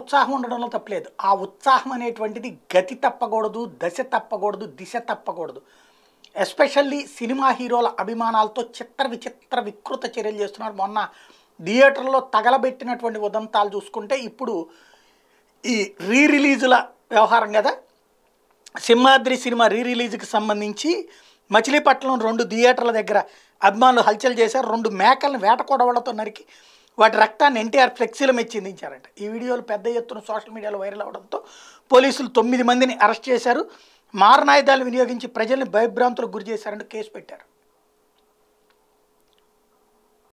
ఉత్సాహం ఉండడంలో తప్పలేదు ఆ ఉత్సాహం అనేటువంటిది గతి తప్పకూడదు దశ తప్పకూడదు దిశ తప్పకూడదు ఎస్పెషల్లీ సినిమా హీరోల అభిమానాలతో చిత్ర విచిత్ర వికృత చర్యలు చేస్తున్నారు మొన్న థియేటర్లో తగలబెట్టినటువంటి ఉదంతాలు చూసుకుంటే ఇప్పుడు ఈ రీ రిలీజుల వ్యవహారం కదా సింహాద్రి సినిమా రీ రిలీజ్కి సంబంధించి మచిలీపట్నం రెండు థియేటర్ల దగ్గర అభిమానులు హల్చల్ చేశారు రెండు మేకలను వేట కొడవలతో నరికి వాటి రక్తాన్ని ఎన్టీఆర్ ఫ్లెక్సీల మీద చిందించారంట ఈ వీడియోలు పెద్ద ఎత్తున సోషల్ మీడియాలో వైరల్ అవడంతో పోలీసులు తొమ్మిది మందిని అరెస్ట్ చేశారు మారణాయుధాలు వినియోగించి ప్రజల్ని భయభ్రాంతులకు గురి చేశారంటూ కేసు పెట్టారు